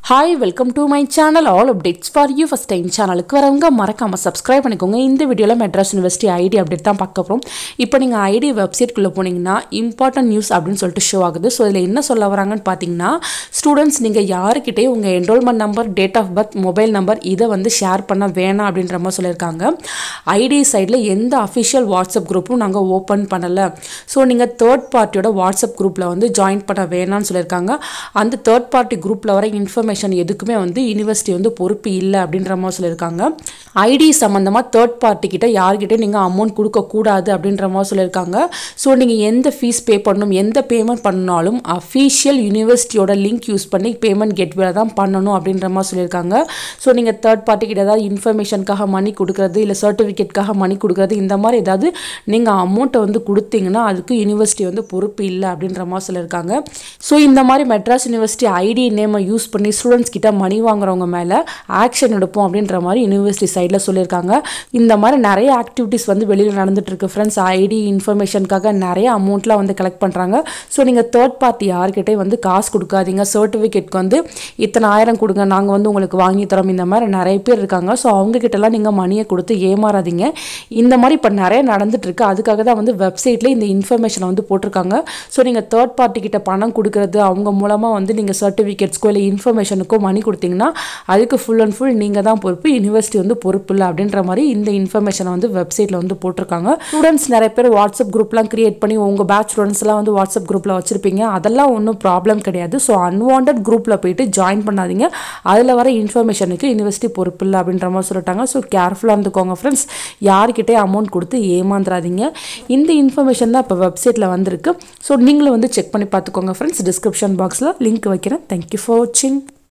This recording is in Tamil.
hi welcome to my channel all updates for you first time சேனலுக்கு வரவங்க மறக்காமல் சப்ஸ்கிரைப் பண்ணிக்கோங்க இந்த வீடியோவில் மெட்ராஸ் யூனிவர்சிட்டி ஐடி அப்டேட் தான் பார்க்க போகிறோம் இப்போ நீங்கள் ஐடி வெப்சைட்குள்ளே போனீங்கன்னா இம்பார்ட்டன்ட் நியூஸ் அப்படின்னு சொல்லிட்டு ஷோ ஆகுது ஸோ இதில் என்ன சொல்ல வராங்கன்னு பார்த்தீங்கன்னா ஸ்டூடெண்ட்ஸ் நீங்கள் யாருக்கிட்டே உங்கள் enrolment number date of birth mobile number இதை வந்து ஷேர் பண்ண வேணாம் அப்படின்ற மாதிரி சொல்லியிருக்காங்க ஐடி சைடில் எந்த அஃபிஷியல் வாட்ஸ்அப் குரூப்பும் நாங்கள் ஓப்பன் பண்ணலை ஸோ நீங்கள் தேர்ட் பார்ட்டியோட வாட்ஸ்அப் குரூப்பில் வந்து ஜாயின் பண்ண வேணாம்னு சொல்லியிருக்காங்க அந்த தேர்ட் பார்ட்டி குரூப்பில் வர இன்ஃபர்மேஷன் எதுக்குமே வந்து யூனிவர்சிட்டி வந்து பொறுப்பு இல்லை அப்படின்ற மாதிரி சொல்லியிருக்காங்க ஐடி சம்மந்தமாக தேர்ட் பார்ட்டி கிட்ட யார்கிட்ட நீங்கள் அமௌண்ட் கொடுக்கக்கூடாது அப்படின்ற மாதிரி சொல்லியிருக்காங்க ஸோ நீங்கள் எந்த ஃபீஸ் பே பண்ணணும் எந்த பேமெண்ட் பண்ணாலும் அஃபீஷியல் யூனிவர்சிட்டியோட லிங்க் யூஸ் பண்ணி பேமெண்ட் கெட்வேல தான் பண்ணணும் அப்படின்ற மாதிரி சொல்லியிருக்காங்க ஸோ நீங்கள் தேர்ட் பார்ட்டி கிட்ட ஏதாவது இன்ஃபர்மேஷனுக்காக மணி கொடுக்குறது இல்லை சர்டிஃபிகேட்காக மணி கொடுக்குறது இந்த மாதிரி ஏதாவது நீங்கள் அமௌண்ட்டை வந்து கொடுத்தீங்கன்னா அதுக்கு யூனிவர்சிட்டி வந்து பொறுப்பு இல்லை அப்படின்ற மாதிரி சொல்லியிருக்காங்க ஸோ இந்த மாதிரி மெட்ராஸ் யூனிவர்சிட்டி ஐடி நேமை யூஸ் பண்ணி ஸ்டூடெண்ட்ஸ் கிட்ட மணி வாங்குறவங்க மேலே ஆக்ஷன் எடுப்போம் அப்படின்ற மாதிரி யூனிவர்சிட்டி சைடில் சொல்லியிருக்காங்க இந்த மாதிரி நிறைய ஆக்டிவிட்டீஸ் வந்து வெளியில் நடந்துட்டு இருக்கு ஃப்ரெண்ட்ஸ் ஐடி இன்ஃபர்மேஷனுக்காக நிறைய அமௌண்ட்லாம் வந்து கலெக்ட் பண்ணுறாங்க ஸோ நீங்கள் தேர்ட் பார்ட்டி யார்கிட்டே வந்து காசு கொடுக்காதீங்க சர்டிஃபிகேட்க்கு வந்து இத்தனை ஆயிரம் கொடுங்க நாங்கள் வந்து உங்களுக்கு வாங்கி தரோம் இந்த மாதிரி நிறைய பேர் இருக்காங்க ஸோ அவங்க கிட்டலாம் நீங்கள் மணியை கொடுத்து ஏமாறாதீங்க இந்த மாதிரி இப்போ நிறைய நடந்துட்டு இருக்கு அதுக்காக தான் வந்து வெப்சைட்டில் இந்த இன்ஃபர்மேஷனை வந்து போட்டிருக்காங்க ஸோ நீங்கள் தேர்ட் பார்ட்டி கிட்ட பணம் கொடுக்கறது அவங்க மூலமாக வந்து நீங்கள் சர்டிஃபிகேட்ஸ்க்கோ இல்லை இன்ஃபர்மேஷனுக்கோ மணி கொடுத்தீங்கன்னா அதுக்கு ஃபுல் அண்ட் ஃபுல் நீங்கள் தான் பொறுப்பு யூனிவர்சிட்டி வந்து பொறுப்பு இல்லை அப்படின்ற மாதிரி இந்த இன்ஃபர்மேஷனை வந்து வெப்சைட்டில் வந்து போட்டிருக்காங்க ஸ்டூடெண்ட்ஸ் நிறைய பேர் வாட்ஸ்அப் குரூப்லாம் கிரியேட் பண்ணி உங்கள் பேட்ச் ஸ்டூடெண்ட்ஸ்லாம் வந்து வாட்ஸ்அப் குரூப்பில் வச்சுருப்பீங்க அதெல்லாம் ஒன்றும் ப்ராப்ளம் கிடையாது ஸோ அன்வான்ட் குரூப்பில் போயிட்டு ஜாயின் பண்ணாதீங்க அதில் வர இன்ஃபர்மேஷனுக்கு யூனிவர்சிட்டி பொறுப்பு இல்லை அப்படின்ற மாதிரி சொல்லிட்டாங்க ஸோ கேர்ஃபுல்லாக இருந்துக்கோங்க ஃப்ரெண்ட்ஸ் யார்கிட்டே அமௌண்ட் கொடுத்து ஏமாந்துடாதீங்க இந்த இன்ஃபர்மேஷன் தான் இப்போ வெப்சைட்டில் வந்திருக்கு ஸோ நீங்களும் வந்து செக் பண்ணி பார்த்துக்கோங்க ஃப்ரெண்ட்ஸ் டிஸ்கிரிப்ஷன் பாக்ஸில் லிங்க் வைக்கிறேன் தேங்க்யூ ஃபார் வாட்சிங்